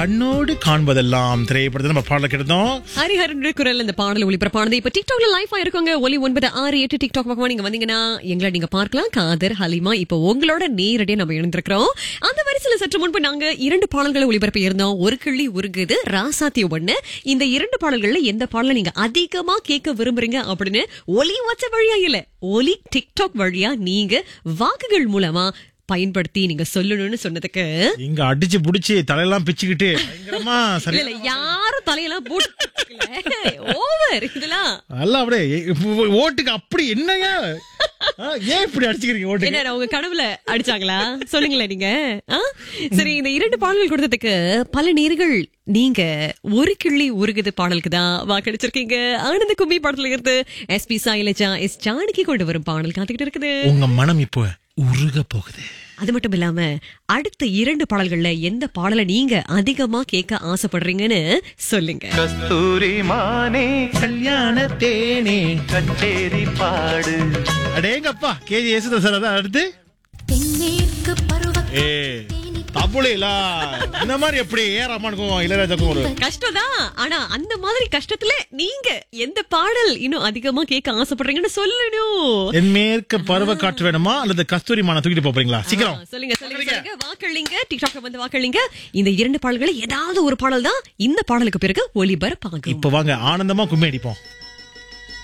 கண்ணோடு காண்பதெல்லாம் திரைப்படத்தை நம்ம பாடல கிட்டோம் ஹரிஹரன் குரல் இந்த பாடல் ஒளிபரப்பானது இப்ப டிக்டாக்ல லைஃப் ஆயிருக்கோங்க ஒலி ஒன்பது ஆறு எட்டு டிக்டாக் பக்கமா நீங்க வந்தீங்கன்னா எங்களை நீங்க பார்க்கலாம் காதர் ஹலிமா இப்ப உங்களோட நேரடியா நம்ம இணைந்திருக்கிறோம் அந்த வரிசையில சற்று முன்பு நாங்க இரண்டு பாடல்களை ஒளிபரப்பி இருந்தோம் ஒரு கிள்ளி உருகுது ராசாத்தி ஒண்ணு இந்த இரண்டு பாடல்கள்ல எந்த பாடலை நீங்க அதிகமா கேட்க விரும்புறீங்க அப்படின்னு ஒலி வாட்ஸ்அப் வழியா இல்ல ஒலி டிக்டாக் வழியா நீங்க வாக்குகள் மூலமா பயன்படுத்தி நீங்க சொல்லணும்னு சொன்னதுக்கு இங்க அடிச்சு புடிச்சு தலையெல்லாம் பிச்சுக்கிட்டு பயங்கரமா இல்ல சரி இல்ல யாரும் தலையெல்லாம் போட்டு ஓவர் இதெல்லாம் நல்லா அப்படியே ஏ, இப்ப ஓட்டுக்கு அப்படி என்னங்க ஆ, ஏன் இப்படி அடிச்சுக்கிறீங்க ஓட்டுக்கு என்ன உங்க கனவுல அடிச்சாங்களா சொல்லுங்களேன் நீங்க ஆ? சரி இந்த இரண்டு பாடல்கள் கொடுத்ததுக்கு பல நேர்கள் நீங்க ஒரு கிள்ளி உருகுது பாடலுக்கு தான் வாக்களிச்சிருக்கீங்க ஆனந்த கும்மி படத்துல இருந்து S P Sailaja S Janaki கொண்டு வரும் பாடல் காத்துக்கிட்டு இருக்குது உங்க மனம் இப்போ உருக போகுது அது மட்டும் இல்லாம அடுத்த இரண்டு பாடல்கள்ல எந்த பாடலை நீங்க அதிகமா கேட்க ஆசைப்படுறீங்கன்னு சொல்லுங்க கஸ்தூரி மானே கல்யாண தேனே கச்சேரி பாடு அடேங்கப்பா கேஜி யேசுதாஸ் சார் அதான் அடுத்து தென்மேற்கு பருவ ஏ தப்புல இந்த மாதிரி எப்படி ஏ ரமானுக்கும் இளையராஜாக்கும் ஒரு கஷ்டம் தான் ஆனா அந்த மாதிரி கஷ்டத்துல நீங்க எந்த பாடல் இன்னும் அதிகமா கேட்க ஆசைப்படுறீங்கன்னு சொல்லணும் என் மேற்கு பருவ காற்று வேணுமா அல்லது கஸ்தூரி மானை தூக்கிட்டு போறீங்களா சீக்கிரம் ஆ, சொல்லுங்க சொல்லுங்க சொல்லுங்க வாக்களிங்க டிக்டாக்ல வந்து வாக்களிங்க இந்த இரண்டு பாடல்களை ஏதாவது ஒரு பாடல் தான் இந்த பாடலுக்கு பிறகு ஒளிபரப்பாகும் இப்ப வாங்க ஆனந்தமா கும்மி அடிப்போம்